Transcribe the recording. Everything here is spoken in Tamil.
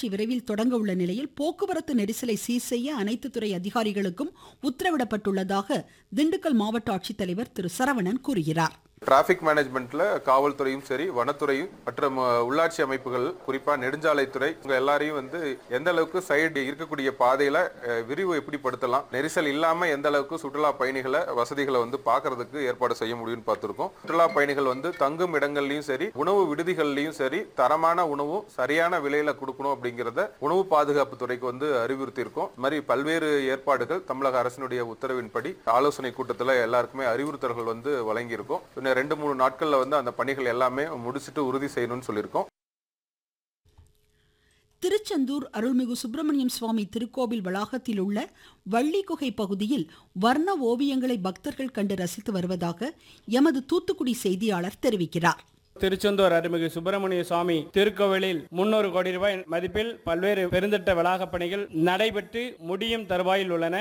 கண்காட்சி விரைவில் தொடங்க உள்ள நிலையில் போக்குவரத்து நெரிசலை சீர் செய்ய அனைத்து துறை அதிகாரிகளுக்கும் உத்தரவிடப்பட்டுள்ளதாக திண்டுக்கல் மாவட்ட ஆட்சித்தலைவர் திரு சரவணன் கூறுகிறார் டிராபிக் மேனேஜ்மெண்ட்ல காவல்துறையும் சரி வனத்துறையும் மற்றும் அஹ், உள்ளாட்சி அமைப்புகள் குறிப்பா நெடுஞ்சாலைத்துறை உங்க எல்லாரையும் வந்து எந்த அளவுக்கு சைடு இருக்கக்கூடிய பாதையில அஹ், விரிவு எப்படி படுத்தலாம் நெரிசல் இல்லாம எந்த அளவுக்கு சுற்றுலா பயணிகளை வசதிகளை வந்து பார்க்கிறதுக்கு ஏற்பாடு செய்ய முடியும்னு பார்த்திருக்கோம் சுற்றுலா பயணிகள் வந்து தங்கும் இடங்கள்லயும் சரி உணவு விடுதிகள்லயும் சரி தரமான உணவும் சரியான விலையில கொடுக்கணும் அப்படிங்கறத உணவு பாதுகாப்பு துறைக்கு வந்து அறிவுறுத்தி இருக்கோம் இது மாதிரி பல்வேறு ஏற்பாடுகள் தமிழக அரசினுடைய உத்தரவின்படி ஆலோசனை கூட்டத்துல எல்லாருக்குமே அறிவுறுத்தல்கள் வந்து வழங்கியிருக்கோம் இன்னும் ரெண்டு மூணு நாட்கள்ல வந்து அந்த பணிகள் எல்லாமே முடிச்சிட்டு உறுதி செய்யணும்னு சொல்லியிருக்கோம் திருச்செந்தூர் அருள்மிகு சுப்பிரமணியம் சுவாமி திருக்கோவில் வளாகத்தில் உள்ள வள்ளி குகை பகுதியில் வர்ண ஓவியங்களை பக்தர்கள் கண்டு ரசித்து வருவதாக எமது தூத்துக்குடி செய்தியாளர் தெரிவிக்கிறார் திருச்செந்தூர் அருள்மிகு சுப்பிரமணிய சுவாமி திருக்கோவிலில் முன்னூறு கோடி ரூபாய் மதிப்பில் பல்வேறு பெருந்திட்ட வளாகப் பணிகள் நடைபெற்று முடியும் தருவாயில் உள்ளன